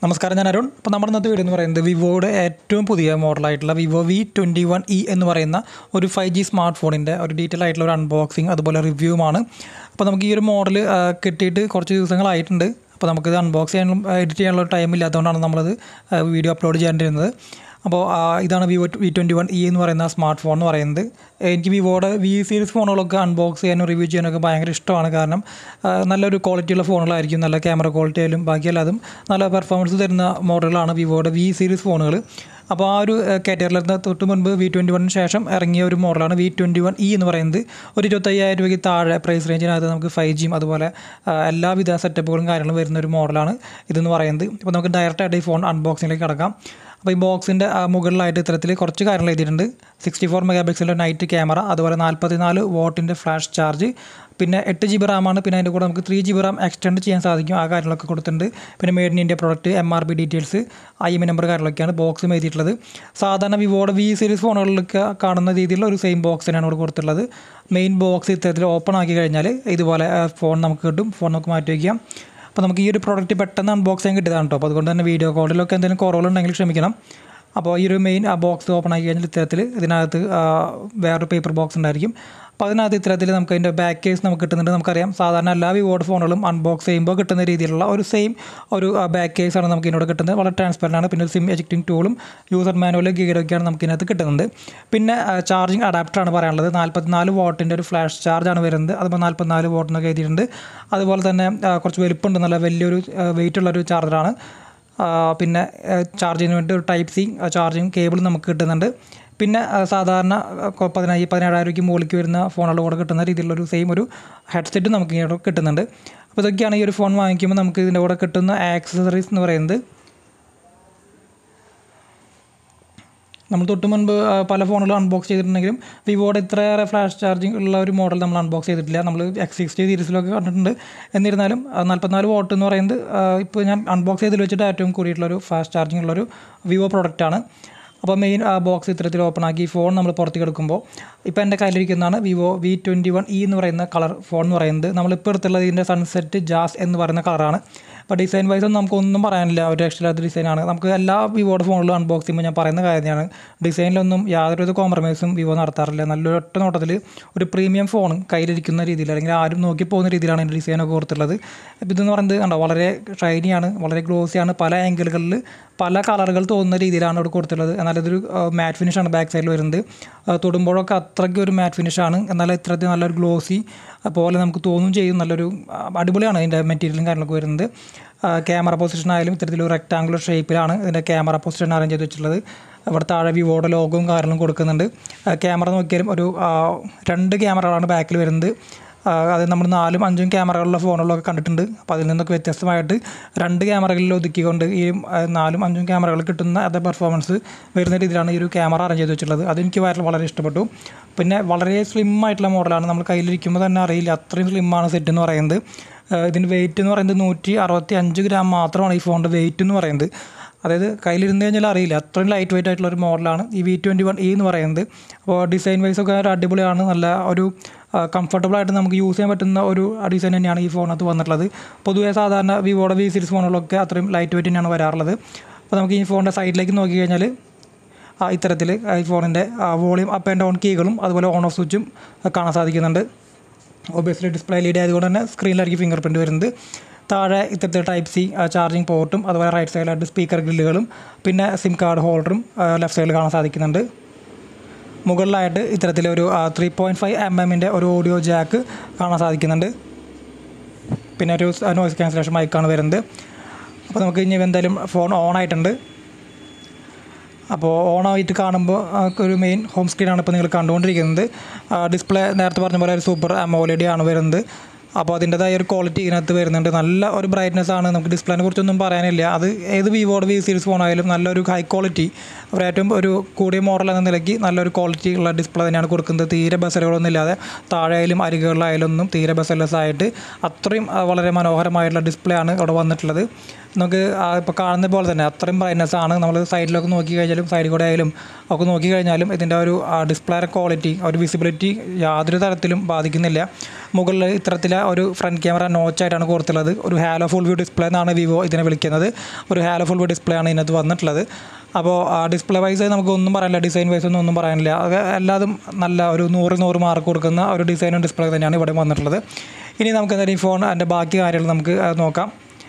നമസ്കാരം ഞാൻ അരുൺ അപ്പോൾ നമ്മുടെ ഇന്നത്തെ വീഡിയോ എന്ന് പറയുന്നത് വിവോയുടെ ഏറ്റവും പുതിയ മോഡലായിട്ടുള്ള Vivo V twenty one E എന്ന് പറയുന്ന ഒരു ഫൈവ് ജി സ്മാർട്ട് ഫോണിൻ്റെ ഒരു ഡീറ്റെയിൽ ആയിട്ടുള്ള ഒരു അൺബോക്സിങ് അതുപോലെ റിവ്യൂമാണ് അപ്പോൾ നമുക്ക് ഈ ഒരു മോഡൽ കിട്ടിയിട്ട് കുറച്ച് ദിവസങ്ങളായിട്ടുണ്ട് അപ്പോൾ നമുക്കിത് അൺബോക്സ് ചെയ്യാനും എഡിറ്റ് ചെയ്യാനുള്ള ടൈം ഇല്ലാത്തതുകൊണ്ടാണ് നമ്മളത് വീഡിയോ അപ്ലോഡ് ചെയ്യേണ്ടിരുന്നത് അപ്പോൾ ആ, ഇതാണ് Vivo V twenty one E എന്ന് പറയുന്ന സ്മാർട്ട് ഫോൺ എന്ന് പറയുന്നത് എനിക്ക് വിവോയുടെ വി സീരീസ് ഫോണുകളൊക്കെ അൺബോക്സ് ചെയ്യാനും റിവ്യൂ ചെയ്യാനൊക്കെ ഭയങ്കര ഇഷ്ടമാണ് കാരണം ആ, നല്ലൊരു ക്വാളിറ്റിയുള്ള ഫോണുകളായിരിക്കും നല്ല ക്യാമറ ക്വാളിറ്റി ആയാലും ബാക്കി എല്ലാതും നല്ല പെർഫോമൻസ് തരുന്ന മോഡലുകളാണ് വിവോയുടെ വി സീരീസ് ഫോണുകൾ അപ്പോൾ ആ ഒരു കാറ്റഗറിയിൽ തൊട്ട് മുൻപ് വി ട്വൻറ്റി വണ്ണിന് ശേഷം ഇറങ്ങിയ ഒരു മോഡലാണ് വി ട്വൻറ്റി വൺ ഇ എന്ന് പറയുന്നത് ഒരു ഇരുപത്തയ്യായിരം രൂപയ്ക്ക് താഴെ പ്രൈസ് റേഞ്ചിനകത്ത് നമുക്ക് ഫൈവ് ജിയും അതുപോലെ ആ, എല്ലാവിധ സെറ്റപ്പുകളും കാര്യങ്ങളും വരുന്ന ഒരു മോഡലാണ് ഇതെന്ന് പറയുന്നത് ഇപ്പോൾ നമുക്ക് ഡയറക്റ്റായിട്ട് ഈ ഫോൺ അൺബോക്സിങ്ങിലേക്ക് കിടക്കാം അപ്പോൾ ഈ ബോക്സിൻ്റെ മുകളിലായിട്ട് ഇത്തരത്തിൽ കുറച്ച് കാര്യങ്ങൾ എഴുതിയിട്ടുണ്ട് സിക്സ്റ്റി ഫോർ മെഗാ പിക്സലിൻ്റെ നൈറ്റ് ക്യാമറ അതുപോലെ നാൽപ്പത്തി നാല് വോട്ടിൻ്റെ ഫ്ലാഷ് ചാർജ് പിന്നെ എട്ട് ജി ബി റാമാണ് പിന്നെ അതിൻ്റെ കൂടെ നമുക്ക് three G B RAM extend ചെയ്യാൻ സാധിക്കും ആ കാര്യങ്ങളൊക്കെ കൊടുത്തിട്ടുണ്ട് പിന്നെ made in India product M R P details I M number കാര്യങ്ങളൊക്കെയാണ് ബോക്സ് എഴുതിയിട്ടുള്ളത് സാധാരണ വിവോയുടെ വി സീരീസ് ഫോണുകളിലൊക്കെ കാണുന്ന രീതിയിലുള്ള ഒരു സെയിം ബോക്സ് തന്നെയാണ് ഇവിടെ കൊടുത്തിട്ടുള്ളത് മെയിൻ ബോക്സ് ഇത്തരത്തിൽ ഓപ്പൺ ആക്കി കഴിഞ്ഞാൽ ഇതുപോലെ ഫോൺ നമുക്ക് കിട്ടും ഫോൺ നമുക്ക് മാറ്റി വയ്ക്കാം അപ്പോൾ നമുക്ക് ഈ ഒരു പ്രോഡക്റ്റ് പെട്ടെന്ന് അൺബോക്സ് ചെയ്യാൻ കിട്ടിയതാണ് കേട്ടോ അപ്പോൾ അതുകൊണ്ട് തന്നെ വീഡിയോ കോളിലൊക്കെ എന്തെങ്കിലും കുറവുകളുണ്ടെങ്കിൽ ക്ഷമിക്കണം അപ്പോൾ ഈ ഒരു മെയിൻ ആ ബോക്സ് ഓപ്പൺ ആക്കി കഴിഞ്ഞാൽ ഇത്തരത്തിൽ ഇതിനകത്ത് ആ, വേറൊരു പേപ്പർ ബോക്സ് ഉണ്ടായിരിക്കും അപ്പോൾ അതിനകത്ത് ഇത്തരത്തിൽ നമുക്ക് അതിൻ്റെ ബാക്ക് കേസ് നമുക്ക് കിട്ടുന്നുണ്ട് നമുക്കറിയാം സാധാരണ എല്ലാ വിവോഡ് ഫോണുകളും അൺബോക്സ് ചെയ്യുമ്പോൾ കിട്ടുന്ന രീതിയിലുള്ള ഒരു സെയിം ഒരു ബാക്ക് കേസാണ് നമുക്ക് ഇതിനോട് കിട്ടുന്നത് വളരെ ട്രാൻസ്പെറൻ്റ് ആണ് പിന്നെ സിം എജക്റ്റിംഗ് ടൂളും യൂസർ മാനുവൽ ഗീഡൊക്കെയാണ് നമുക്ക് ഇതിനകത്ത് കിട്ടുന്നത് പിന്നെ ചാർജിങ് അഡാപ്റ്ററാണ് പറയാനുള്ളത് നാൽപ്പത്തിനാല് വോട്ടിൻ്റെ ഒരു ഫ്ലാഷ് ചാർജാണ് വരുന്നത് അതുപോലെ നാൽപ്പത്തിനാല് വോട്ടിനൊക്കെ എഴുതിയിട്ടുണ്ട് അതുപോലെ തന്നെ ആ, കുറച്ച് വലുപ്പമുണ്ട് നല്ല വലിയൊരു വെയിറ്റ് ഉള്ളൊരു ചാർജറാണ് ആ, പിന്നെ ചാർജിങ്ങിന് വേണ്ടി ഒരു ടൈപ്പ് സി ചാർജിങ് കേബിൾ നമുക്ക് കിട്ടുന്നുണ്ട് പിന്നെ ആ, സാധാരണ ആ, പതിനായി പതിനേഴായിരം രൂപയ്ക്ക് മുകളിലേക്ക് വരുന്ന ഫോണുകളുടെ കൂടെ കിട്ടുന്ന രീതിയിലുള്ള ഒരു സെയിം ഒരു ഹെഡ്സെറ്റ് നമുക്ക് ഇവിടെ കിട്ടുന്നുണ്ട് അപ്പോൾ ഇതൊക്കെയാണ് ഈ ഒരു ഫോൺ വാങ്ങിക്കുമ്പോൾ നമുക്ക് ഇതിൻ്റെ കൂടെ കിട്ടുന്ന ആക്സസറീസ് എന്ന് പറയുന്നത് നമ്മൾ തൊട്ട് മുൻപ് ആ, പല ഫോണുകളും അൺബോക്സ് ചെയ്തിട്ടുണ്ടെങ്കിലും വിവോയുടെ ഇത്രയേറെ ഫ്ലാഷ് ചാർജിങ് ഉള്ള ഒരു മോഡൽ നമ്മൾ അൺബോക്സ് ചെയ്തിട്ടില്ല നമ്മൾ എക്സ് സിക്സ്റ്റി സീരീസിലൊക്കെ കണ്ടിട്ടുണ്ട് എന്നിരുന്നാലും ആ, നാൽപ്പത്തിനാല് വോട്ട് എന്ന് പറയുന്നത് ആ, ഇപ്പോൾ ഞാൻ അൺബോക്സ് ചെയ്തതിൽ വെച്ചിട്ട് ഏറ്റവും കൂടിയിട്ടുള്ളൊരു ഫാസ്റ്റ് ചാർജിങ് ഉള്ളൊരു വിവോ പ്രോഡക്റ്റാണ് അപ്പോൾ മെയിൻ ആ ബോക്സ് ഇത്തരത്തിൽ ഓപ്പൺ ആക്കി ഫോൺ നമ്മൾ പുറത്തേക്ക് എടുക്കുമ്പോൾ ഇപ്പോൾ എൻ്റെ കയ്യിലിരിക്കുന്നതാണ് Vivo V twenty one E എന്ന് പറയുന്ന കളർ ഫോൺ എന്ന് പറയുന്നത് നമ്മളിപ്പോൾ എടുത്തുള്ളത് ഇതിൻ്റെ സൺസെറ്റ് ജാസ് എന്ന് പറയുന്ന കളറാണ് അപ്പോൾ ഡിസൈൻ വൈസ് ഒന്നും നമുക്കൊന്നും പറയാനില്ല ഒരു രക്ഷയില്ലാത്ത ഡിസൈനാണ് നമുക്ക് എല്ലാ വിവോയുടെ ഫോണിലും അൺബോക്സ് ചെയ്യുമ്പോൾ ഞാൻ പറയുന്ന കാര്യമാണ് ഡിസൈനിലൊന്നും യാതൊരു കോംപ്രമൈസും വിവോ നടത്താറില്ല നല്ലൊരു ഒറ്റ നോട്ടത്തിൽ ഒരു പ്രീമിയം ഫോൺ കയ്യിലിരിക്കുന്ന രീതിയിൽ അല്ലെങ്കിൽ ആരും നോക്കി പോകുന്ന രീതിയിലാണ് എൻ്റെ ഡിസൈനൊക്കെ കൊടുത്തുള്ളത് അപ്പോൾ ഇതെന്ന് പറയുന്നത് കണ്ടോ വളരെ ഷൈനിയാണ് വളരെ ഗ്ലോസിയാണ് പല ആംഗിളുകളിൽ പല കളറുകൾ തോന്നുന്ന രീതിയിലാണ് ഇവിടെ കൊടുത്തിട്ടുള്ളത് എന്നാൽ ഇതൊരു മാറ്റ് ഫിനിഷാണ് ബാക്ക് സൈഡിൽ വരുന്നത് ആ, തൊടുമ്പോഴൊക്കെ അത്രയ്ക്ക് ഒരു മാറ്റ് ഫിനിഷാണ് എന്നാൽ ഇത്രയ്ക്ക് നല്ലൊരു ഗ്ലോസി പോലെ നമുക്ക് തോന്നും ചെയ്യും നല്ലൊരു ആ, അടിപൊളിയാണ് അതിൻ്റെ മെറ്റീരിയലും കാര്യങ്ങളൊക്കെ വരുന്നത് ക്യാമറ പൊസിഷൻ ആയാലും ഇത്തരത്തിലൊരു റെക്ടാങ്കുലർ ഷേപ്പിലാണ് ഇതിൻ്റെ ക്യാമറ പൊസിഷൻ അറേഞ്ച് ചെയ്ത് വെച്ചിട്ടുള്ളത് ഇവിടെ താഴെ വിവോയുടെ ലോഗവും കാര്യങ്ങളും കൊടുക്കുന്നുണ്ട് ക്യാമറ നോക്കിയാലും ഒരു ആ, രണ്ട് ക്യാമറകളാണ് ബാക്കിൽ വരുന്നത് ആ, അത് നമ്മൾ നാലും അഞ്ചും ക്യാമറകളുള്ള ഫോണുകളൊക്കെ കണ്ടിട്ടുണ്ട് അപ്പോൾ അതിൽ നിന്നൊക്കെ വ്യത്യസ്തമായിട്ട് രണ്ട് ക്യാമറകളിൽ ഒതുക്കിക്കൊണ്ട് ഈ ആ, നാലും അഞ്ചും ക്യാമറകൾ കിട്ടുന്ന അതേ പെർഫോമൻസ് വരുന്ന രീതിയിലാണ് ഈ ഒരു ക്യാമറ അറേഞ്ച് ചെയ്ത് വെച്ചിട്ടുള്ളത് അതെനിക്ക് വളരെ വളരെ ഇഷ്ടപ്പെട്ടു പിന്നെ വളരെ സ്ലിം ആയിട്ടുള്ള മോഡലാണ് നമ്മൾ കയ്യിലിരിക്കുമ്പോൾ തന്നെ അറിയില്ല അത്രയും സ്ലിമ്മാണ് സെറ്റ് എന്ന് പറയുന്നത് ആ, ഇതിൻ്റെ വെയിറ്റ് എന്ന് പറയുന്നത് നൂറ്റി അറുപത്തി അഞ്ച് ഗ്രാം മാത്രമാണ് ഈ ഫോണിൻ്റെ വെയിറ്റ് എന്ന് പറയുന്നത് അതായത് കയ്യിലിരുന്ന് കഴിഞ്ഞാൽ അറിയില്ല അത്രയും ലൈറ്റ് വെയിറ്റ് ആയിട്ടുള്ള ഒരു മോഡലാണ് ഈ വി ട്വൻറ്റി വൺ ഇ എന്ന് പറയുന്നത് അപ്പോൾ ഡിസൈൻ വൈസ് ഒക്കെ ഒരു അടിപൊളിയാണ് നല്ല ഒരു കംഫർട്ടബിൾ ആയിട്ട് നമുക്ക് യൂസ് ചെയ്യാൻ പറ്റുന്ന ഒരു ഡിസൈൻ തന്നെയാണ് ഈ ഫോണിനകത്ത് വന്നിട്ടുള്ളത് പൊതുവേ സാധാരണ വിവോയുടെ വി സീരീസ് ഫോണുകളൊക്കെ അത്രയും ലൈറ്റ് വെയിറ്റ് തന്നെയാണ് വരാറുള്ളത് അപ്പോൾ നമുക്ക് ഈ ഫോണിൻ്റെ സൈഡിലേക്ക് നോക്കി കഴിഞ്ഞാൽ ആ, ഇത്തരത്തിൽ ഈ ഫോണിൻ്റെ വോളിയം അപ്പ് ആൻഡ് ഡൗൺ കീകളും അതുപോലെ ഓൺ ഓഫ് സ്വിച്ചും കാണാൻ സാധിക്കുന്നുണ്ട് ഒബിയസ്ലി ഡിസ്പ്ലേ ലീഡ് ആയതുകൊണ്ട് തന്നെ സ്ക്രീനിലായിരിക്കും ഫിംഗർ പ്രിൻറ്റ് വരുന്നത് താഴെ ഇത്തരത്തിൽ ടൈപ്പ് സി ചാർജിങ് പോർട്ടും അതുപോലെ റൈറ്റ് സൈഡിലായിട്ട് സ്പീക്കർ ഗ്രില്ലുകളും പിന്നെ സിം കാർഡ് ഹോൾഡറും ലെഫ്റ്റ് സൈഡിൽ കാണാൻ സാധിക്കുന്നുണ്ട് മുകളിലായിട്ട് ഇത്തരത്തിലൊരു ത്രീ പോയിൻറ്റ് ഫൈവ് എം എമ്മിൻ്റെ ഒരു ഓഡിയോ ജാക്ക് കാണാൻ സാധിക്കുന്നുണ്ട് പിന്നെ ഒരു നോയ്സ് ക്യാൻസലേഷൻ മൈക്കാണ് വരുന്നത് അപ്പോൾ നമുക്ക് ഇനി എന്തായാലും ഫോൺ ഓൺ ആയിട്ടുണ്ട് അപ്പോൾ ഓണായിട്ട് കാണുമ്പോൾ നമുക്ക് ഒരു മെയിൻ ഹോം സ്ക്രീനാണ് ഇപ്പോൾ നിങ്ങൾ കണ്ടുകൊണ്ടിരിക്കുന്നത് ഡിസ്പ്ലേ നേരത്തെ പറഞ്ഞ പോലെ ഒരു സൂപ്പർ അമോലഡി ആണ് വരുന്നത് അപ്പോൾ അതിൻ്റെതായ ഒരു ക്വാളിറ്റി ഇതിനകത്ത് വരുന്നുണ്ട് നല്ല ഒരു ബ്രൈറ്റ്നസ് ആണ് നമുക്ക് ഡിസ്പ്ലേനെ കുറിച്ചൊന്നും പറയാനില്ല അത് ഏത് വിവോയുടെ വി സീരീസ് ഫോണായാലും നല്ലൊരു ഹൈ ക്വാളിറ്റി അവർ ഏറ്റവും ഒരു കൂടിയ മോഡൽ എന്ന നിലയ്ക്ക് നല്ലൊരു ക്വാളിറ്റി ഉള്ള ഡിസ്പ്ലേ തന്നെയാണ് കൊടുക്കുന്നത് തീരെ ബസലുകളൊന്നും ഇല്ലാതെ താഴെയായാലും അരികുകളിലായാലും ഒന്നും തീരെ ബസലെസ് ആയിട്ട് അത്രയും ആ, വളരെ മനോഹരമായിട്ടുള്ള ഡിസ്പ്ലേ ആണ് അവിടെ വന്നിട്ടുള്ളത് നമുക്ക് ഇപ്പോൾ കാണുന്ന പോലെ തന്നെ അത്രയും ബ്രൈറ്റ്നസ് ആണ് നമ്മൾ സൈഡിലൊക്കെ നോക്കി കഴിഞ്ഞാലും സൈഡിൽ കൂടെ ആയാലും ഒക്കെ നോക്കി കഴിഞ്ഞാലും ഇതിൻ്റെ ഒരു ഡിസ്പ്ലേയുടെ ക്വാളിറ്റി ഒരു വിസിബിലിറ്റി യാതൊരു തരത്തിലും ബാധിക്കുന്നില്ല മുകളിൽ ഇത്തരത്തിലെ ഒരു ഫ്രണ്ട് ക്യാമറ നോച്ചായിട്ടാണ് കൊടുത്തുള്ളത് ഒരു ഹാലോ ഫുൾ വ്യൂ ഡിസ്പ്ലേ എന്നാണ് വിവോ ഇതിനെ വിളിക്കുന്നത് ഒരു ഹാലോ ഫുൾ വ്യൂ ഡിസ്പ്ലേ ആണ് ഇതിനകത്ത് വന്നിട്ടുള്ളത് അപ്പോൾ ഡിസ്പ്ലേ വൈസ് നമുക്ക് ഒന്നും പറയാനില്ല ഡിസൈൻ വൈസ് ഒന്നും ഒന്നും പറയാനില്ല അത് എല്ലാതും നല്ല ഒരു നൂറ് നൂറ് മാർക്ക് കൊടുക്കുന്ന ഒരു ഡിസൈനും ഡിസ്പ്ലേ തന്നെയാണ് ഇവിടെ വന്നിട്ടുള്ളത് ഇനി നമുക്ക് എന്തായാലും ഈ ഫോൺ അതിൻ്റെ ബാക്കി കാര്യങ്ങൾ നമുക്ക് അത് നോക്കാം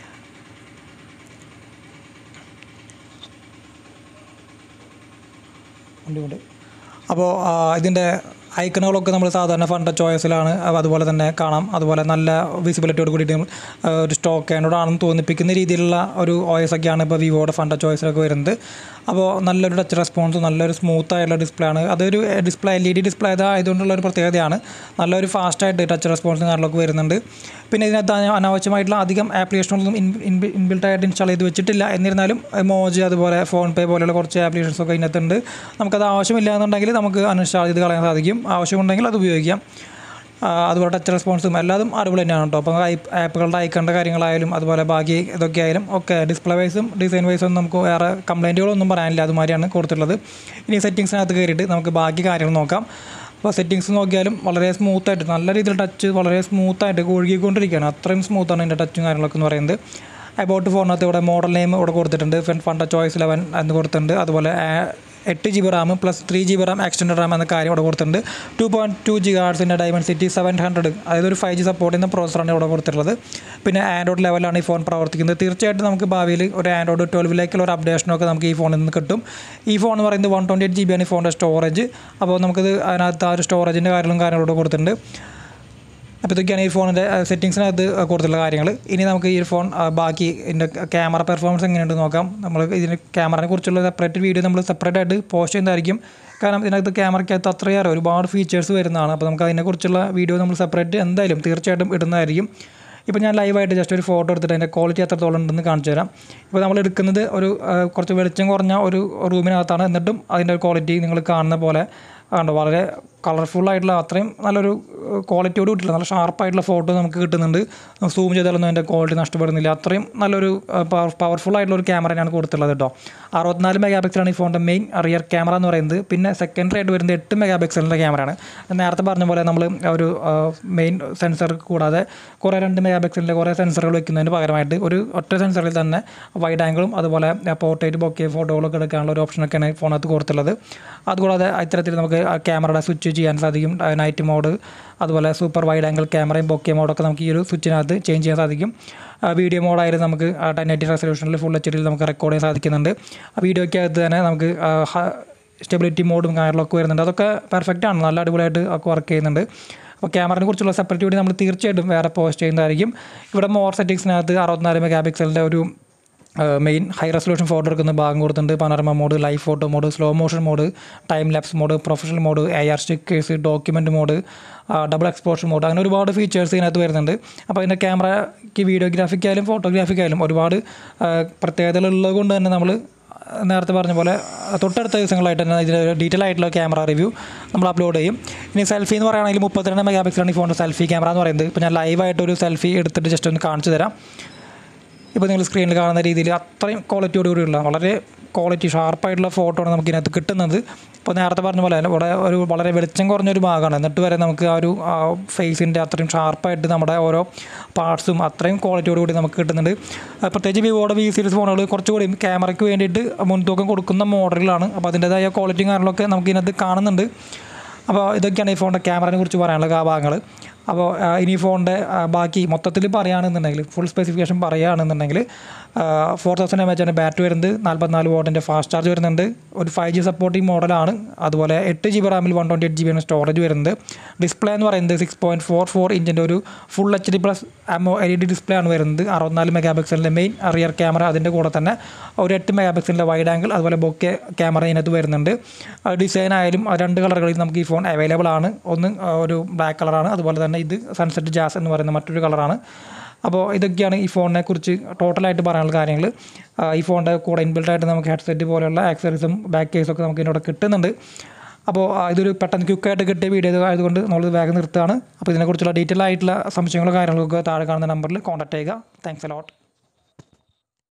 ഉണ്ട് അപ്പോൾ ഇതിൻ്റെ ഐക്കണുകളൊക്കെ നമ്മൾ സാധാരണ ഫണ്ട ചോയ്സിലാണ് അതുപോലെ തന്നെ കാണാം അതുപോലെ നല്ല വിസിബിലിറ്റിയോട് കൂടിയിട്ട് നമ്മൾ, ആ, ഒരു സ്റ്റോക്ക് ആൻഡ്രോയിഡാണെന്ന് തോന്നിപ്പിക്കുന്ന രീതിയിലുള്ള ഒരു OS ഒക്കെയാണ് ഇപ്പോൾ വിവോയുടെ ഫണ്ട ചോയ്സിലൊക്കെ വരുന്നത് അപ്പോൾ നല്ലൊരു ടച്ച് റെസ്പോൺസ് നല്ലൊരു സ്മൂത്ത് ആയിട്ടുള്ള ഡിസ്പ്ലേ ആണ് അതൊരു display L E D display ആയതുകൊണ്ടുള്ള ഒരു പ്രത്യേകതയാണ് നല്ലൊരു ഫാസ്റ്റായിട്ട് ടച്ച് റെസ്പോൺസും കാര്യങ്ങളൊക്കെ വരുന്നുണ്ട് പിന്നെ ഇതിനകത്ത് അന- അനാവശ്യമായിട്ടുള്ള അധികം ആപ്ലിക്കേഷനൊന്നും ഇൻബിൽട്ട് ആയിട്ട് ഇൻസ്റ്റാൾ ചെയ്ത് വെച്ചിട്ടില്ല എന്നിരുന്നാലും മോജ് അതുപോലെ ഫോൺ പേ പോലെയുള്ള കുറച്ച് ആപ്ലിക്കേഷൻസ് ഒക്കെ ഇതിനകത്തുണ്ട് നമുക്കത് ആവശ്യമില്ല എന്നുണ്ടെങ്കിൽ നമുക്ക് അൺഇൻസ്റ്റാൾ ചെയ്ത് കളയാൻ സാധിക്കും ആവശ്യമുണ്ടെങ്കിൽ അത് ഉപയോഗിക്കാം ആ, അതുപോലെ ടച്ച് റെസ്പോൺസും എല്ലാതും അടിപൊളി തന്നെയാണ് കേട്ടോ അപ്പോൾ ആപ്പുകളുടെ ഐക്കണ്ട കാര്യങ്ങളായാലും അതുപോലെ ബാക്കി ഇതൊക്കെ ആയാലും ഒക്കെ ഡിസ്പ്ലേ വൈസും ഡിസൈൻ വൈസും നമുക്ക് വേറെ കംപ്ലൈൻറ്റുകളൊന്നും പറയാനില്ല അതുമാതിരിയാണ് കൊടുത്തിട്ടുള്ളത് ഇനി സെറ്റിങ്സിനകത്ത് കയറിയിട്ട് നമുക്ക് ബാക്കി കാര്യങ്ങൾ നോക്കാം അപ്പോൾ സെറ്റിങ്സ് നോക്കിയാലും വളരെ സ്മൂത്തായിട്ട് നല്ല രീതിയിൽ ടച്ച് വളരെ സ്മൂത്തായിട്ട് ഒഴുകിക്കൊണ്ടിരിക്കുകയാണ് അത്രയും സ്മൂത്താണ് ഇതിൻ്റെ ടച്ചും കാര്യങ്ങളൊക്കെ എന്ന് പറയുന്നത് അബൌട്ട് ഫോണിനകത്ത് ഇവിടെ മോഡൽ നെയിം ഇവിടെ കൊടുത്തിട്ടുണ്ട് ഫണ്ട ചോയ്സ് ലെവൻ എന്ന് കൊടുത്തിട്ടുണ്ട് അതുപോലെ ആ, എട്ട് G B RAM plus three G B RAM extend RAM എന്ന കാര്യം ഇവിടെ കൊടുത്തിട്ടുണ്ട് ടു പോയിൻറ്റ് ടു ജി ഗാർഡ്സിൻ്റെ ഡയമൻസിറ്റി സെവൻ ഹൺഡ്രഡ് അതായത് ഒരു ഫൈവ് ജി സപ്പോർട്ട് ചെയ്യുന്ന പ്രോസറാണ് ഇവിടെ കൊടുത്തിട്ടുള്ളത് പിന്നെ ആൻഡ്രോയിഡ് ലെവലാണ് ഈ ഫോൺ പ്രവർത്തിക്കുന്നത് തീർച്ചയായിട്ടും നമുക്ക് ഭാവിയിൽ ഒരു ആൻഡ്രോയിഡ് ട്വൽവിലേക്കുള്ള ഒരു അപ്ഡേഷനൊക്കെ നമുക്ക് ഈ ഫോണിൽ നിന്ന് കിട്ടും ഈ ഫോൺ എന്ന് പറയുന്നത് one twenty eight G B ആണ് ഈ ഫോണിൻ്റെ സ്റ്റോറേജ് അപ്പോൾ നമുക്കിത് അതിനകത്ത് ആ ഒരു സ്റ്റോറേജിൻ്റെ കാര്യങ്ങളും കാര്യങ്ങളോട് കൊടുത്തിട്ടുണ്ട് അപ്പോൾ ഇതൊക്കെയാണ് ഈ ഫോണിൻ്റെ സെറ്റിങ്സിനകത്ത് കൊടുത്തിട്ടുള്ള കാര്യങ്ങൾ ഇനി നമുക്ക് ഈ ഒരു ഫോൺ ആ, ബാക്കി ഇതിൻ്റെ ക്യാമറ പെർഫോമൻസ് എങ്ങനെയുണ്ട് നോക്കാം നമ്മൾ ഇതിന് ക്യാമറയെ കുറിച്ചുള്ള സെപ്പറേറ്റ് വീഡിയോ നമ്മൾ സെപ്പറേറ്റ് ആയിട്ട് പോസ്റ്റ് ചെയ്യുന്നതായിരിക്കും കാരണം ഇതിനകത്ത് ക്യാമറയ്ക്കകത്ത് അത്രയേറെ ഒരുപാട് ഫീച്ചേഴ്സ് വരുന്നതാണ് അപ്പോൾ നമുക്ക് അതിനെക്കുറിച്ചുള്ള വീഡിയോ നമ്മൾ സെപ്പറേറ്റ് എന്തായാലും തീർച്ചയായിട്ടും ഇടുന്നതായിരിക്കും ഇപ്പോൾ ഞാൻ ലൈവായിട്ട് ജസ്റ്റ് ഒരു ഫോട്ടോ എടുത്തിട്ട് അതിൻ്റെ ക്വാളിറ്റി എത്രത്തോളം ഉണ്ടെന്ന് കാണിച്ചു തരാം ഇപ്പോൾ നമ്മൾ എടുക്കുന്നത് ഒരു ആ, കുറച്ച് വെളിച്ചം കുറഞ്ഞ ഒരു റൂമിനകത്താണ് എന്നിട്ടും അതിൻ്റെ ക്വാളിറ്റി നിങ്ങൾ കാണുന്ന പോലെ കണ്ടോ വളരെ കളർഫുൾ ആയിട്ടുള്ള അത്രയും നല്ലൊരു ക്വാളിറ്റിയോട് കൂട്ടിയുള്ള നല്ല ഷാർപ്പായിട്ടുള്ള ഫോട്ടോ നമുക്ക് കിട്ടുന്നുണ്ട് സൂം ചെയ്താലൊന്നും അതിൻ്റെ ക്വാളിറ്റി നഷ്ടപ്പെടുന്നില്ല അത്രയും നല്ലൊരു പവർഫുൾ ആയിട്ടുള്ള ഒരു ക്യാമറയാണ് കൊടുത്തുള്ളത് കേട്ടോ അറുപത്തിനാല് മെഗാ പിക്സലാണ് ഈ ഫോണിൻ്റെ മെയിൻ റിയർ ക്യാമറ എന്ന് പറയുന്നത് പിന്നെ സെക്കൻഡറി ആയിട്ട് വരുന്നത് എട്ട് മെഗാ പിക്സലിൻ്റെ ക്യാമറയാണ് നേരത്തെ പറഞ്ഞ പോലെ നമ്മൾ ഒരു മെയിൻ സെൻസർ കൂടാതെ കുറേ രണ്ട് മെഗാ പിക്സലിൻ്റെ കുറേ സെൻസറുകൾ വെക്കുന്നതിന് പകരമായിട്ട് ഒരു ഒറ്റ സെൻസറിൽ തന്നെ വൈഡ് ആംഗിളും അതുപോലെ പോർട്രേറ്റ് ബൊക്കെ ഫോട്ടോകളൊക്കെ എടുക്കാനുള്ള ഒരു ഓപ്ഷനൊക്കെയാണ് ഈ ഫോണിനകത്ത് കൊടുത്തുള്ളത് അതുകൂടാതെ ഇത്തരത്തിൽ നമുക്ക് ആ ക്യാമറയുടെ സ്വിച്ച് ചെയ്യാൻ സാധിക്കും നൈറ്റ് മോഡ് അതുപോലെ സൂപ്പർ വൈഡ് ആംഗിൾ ക്യാമറയും ബൊക്കെ മോഡൊക്കെ നമുക്ക് ഈ ഒരു സ്വിച്ചിനകത്ത് ചേഞ്ച് ചെയ്യാൻ സാധിക്കും വീഡിയോ മോഡായാലും നമുക്ക് ടെൻ എയ്റ്റി റെസൊല്യൂഷനിൽ ഫുൾ എച്ച് ഡിയിൽ നമുക്ക് റെക്കോർഡ് ചെയ്യാൻ സാധിക്കുന്നുണ്ട് ആ വീഡിയോയ്ക്കകത്ത് തന്നെ നമുക്ക് സ്റ്റെബിലിറ്റി മോഡും കാര്യങ്ങളൊക്കെ വരുന്നുണ്ട് അതൊക്കെ പെർഫെക്റ്റ് ആണ് നല്ല അടിപൊളിയായിട്ട് ഒക്കെ വർക്ക് ചെയ്യുന്നുണ്ട് അപ്പോൾ ക്യാമറയെ കുറിച്ചുള്ള സെപ്പറേറ്റ് വീഡിയോ നമ്മൾ തീർച്ചയായിട്ടും വേറെ പോസ്റ്റ് ചെയ്യുന്നതായിരിക്കും ഇവിടെ മോർ സെറ്റിങ്സിനകത്ത് അറുപത്തിനാല് മെഗാ പിക്സലിൻ്റെ ഒരു മെയിൻ ഹൈ റെസൊല്യൂഷൻ ഫോട്ടോ എടുക്കുന്ന ഭാഗം കൊടുത്തിട്ടുണ്ട് panorama mode live photo mode slow motion mode time lapse mode professional mode A R stickers document mode double exposure mode അങ്ങനെ ഒരുപാട് ഫീച്ചേഴ്സ് ഇതിനകത്ത് വരുന്നുണ്ട് അപ്പോൾ അതിൻ്റെ ക്യാമറയ്ക്ക് വീഡിയോഗ്രാഫിക്കായാലും ഫോട്ടോഗ്രാഫിക്കായാലും ഒരുപാട് ആ, പ്രത്യേകതകൾ ഉള്ളത് കൊണ്ട് തന്നെ നമ്മൾ നേരത്തെ പറഞ്ഞ പോലെ തൊട്ടടുത്ത ദിവസങ്ങളായിട്ട് തന്നെ ഇതിൻ്റെ ഡീറ്റെയിൽ ആയിട്ടുള്ള ക്യാമറ റിവ്യൂ നമ്മൾ അപ്ലോഡ് ചെയ്യും ഇനി സെൽഫി എന്ന് പറയുകയാണെങ്കിൽ മുപ്പത്തിരണ്ട് മെഗാ പിക്സലാണ് ഈ ഫോണിൻ്റെ സെൽഫി ക്യാമറ എന്ന് പറയുന്നത് ഇപ്പോൾ ഞാൻ ലൈവായിട്ട് ഒരു സെൽഫി എടുത്തിട്ട് ജസ്റ്റ് ഒന്ന് കാണിച്ചു തരാം ഇപ്പോൾ നിങ്ങൾ സ്ക്രീനിൽ കാണുന്ന രീതിയിൽ അത്രയും ക്വാളിറ്റിയോട് കൂടിയുള്ള വളരെ ക്വാളിറ്റി ഷാർപ്പായിട്ടുള്ള ഫോട്ടോ ആണ് നമുക്ക് ഇതിനകത്ത് കിട്ടുന്നത് ഇപ്പോൾ നേരത്തെ പറഞ്ഞ പോലെ തന്നെ ഇവിടെ ഒരു വളരെ വെളിച്ചം കുറഞ്ഞൊരു ഭാഗമാണ് എന്നിട്ട് വരെ നമുക്ക് ആ ഒരു ഫേസിൻ്റെ അത്രയും ഷാർപ്പായിട്ട് നമ്മുടെ ഓരോ പാർട്സും അത്രയും ക്വാളിറ്റിയോട് കൂടി നമുക്ക് കിട്ടുന്നുണ്ട് ആ, പ്രത്യേകിച്ച് വിവോയുടെ വി സീരീസ് ഫോണുകൾ കുറച്ചുകൂടി ക്യാമറയ്ക്ക് വേണ്ടിയിട്ട് മുൻതൂക്കം കൊടുക്കുന്ന മോഡലുകളാണ് അപ്പോൾ അതിൻ്റേതായ ക്വാളിറ്റിയും കാര്യങ്ങളൊക്കെ നമുക്ക് ഇതിനകത്ത് കാണുന്നുണ്ട് അപ്പോൾ ഇതൊക്കെയാണ് ഈ ഫോണിൻ്റെ ക്യാമറയെ കുറിച്ച് പറയാനുള്ള ആ ഭാഗങ്ങൾ അപ്പോൾ ആ, ഇനി ഈ ഫോണിൻ്റെ ആ, ബാക്കി മൊത്തത്തിൽ പറയുകയാണെന്നുണ്ടെങ്കിൽ ഫുൾ സ്പെസിഫിക്കേഷൻ പറയുകയാണെന്നുണ്ടെങ്കിൽ four thousand M H battery വരുന്നത് നാൽപ്പത്തിനാല് വോട്ടിൻ്റെ ഫാസ്റ്റ് ചാർജ് വരുന്നുണ്ട് ഒരു ഫൈവ് ജി സപ്പോർട്ടിംഗ് മോഡലാണ് അതുപോലെ എട്ട് ജി ബി റാമിൽ one twenty eight G B ആണ് സ്റ്റോറേജ് വരുന്നത് ഡിസ്പ്ലേ എന്ന് പറയുന്നത് സിക്സ് പോയിൻറ്റ് ഫോർ ഫോർ ഇഞ്ചിൻ്റെ ഒരു full H D plus L E D display ആണ് വരുന്നത് അറുപത്തിനാല് മെഗാ പിക്സലിൻ്റെ മെയിൻ റിയർ ക്യാമറ അതിൻ്റെ കൂടെ തന്നെ ഒരു എട്ട് മെഗാ പിക്സലിൻ്റെ വൈഡ് ആംഗിൾ അതുപോലെ ബൊക്കെ ക്യാമറ ഇതിനകത്ത് വരുന്നുണ്ട് ഡിസൈൻ ആയാലും ആ രണ്ട് കളറുകളിൽ നമുക്ക് ഈ ഫോൺ അവൈലബിൾ ആണ് ഒന്ന് ആ, ഒരു ബ്ലാക്ക് കളറാണ് അതുപോലെ തന്നെ ഇത് സൺസെറ്റ് ജാസ് എന്ന് പറയുന്ന മറ്റൊരു കളറാണ് അപ്പോൾ ഇതൊക്കെയാണ് ഈ ഫോണിനെ കുറിച്ച് ടോട്ടലായിട്ട് പറയാനുള്ള കാര്യങ്ങൾ ആ, ഈ ഫോണിൻ്റെ കൂടെ ഇൻബിൽഡ് ആയിട്ട് നമുക്ക് ഹെഡ്സെറ്റ് പോലെയുള്ള ആക്സറീസും ബാക്ക് കേസൊക്കെ നമുക്ക് ഇതിനോട് കിട്ടുന്നുണ്ട് അപ്പോൾ ആ, ഇതൊരു പെട്ടെന്ന് ക്വിക്കായിട്ട് കിട്ടിയ വീഡിയോ ആയതുകൊണ്ട് നമ്മൾ വേഗം നിർത്തുകയാണ് അപ്പോൾ ഇതിനെക്കുറിച്ചുള്ള ഡീറ്റെയിൽ ആയിട്ടുള്ള സംശയങ്ങളോ കാര്യങ്ങളൊക്കെ താഴെ കാണുന്ന നമ്പറിൽ കോൺടാക്ട് ചെയ്യുക താങ്ക്സ് എ ലോട്ട്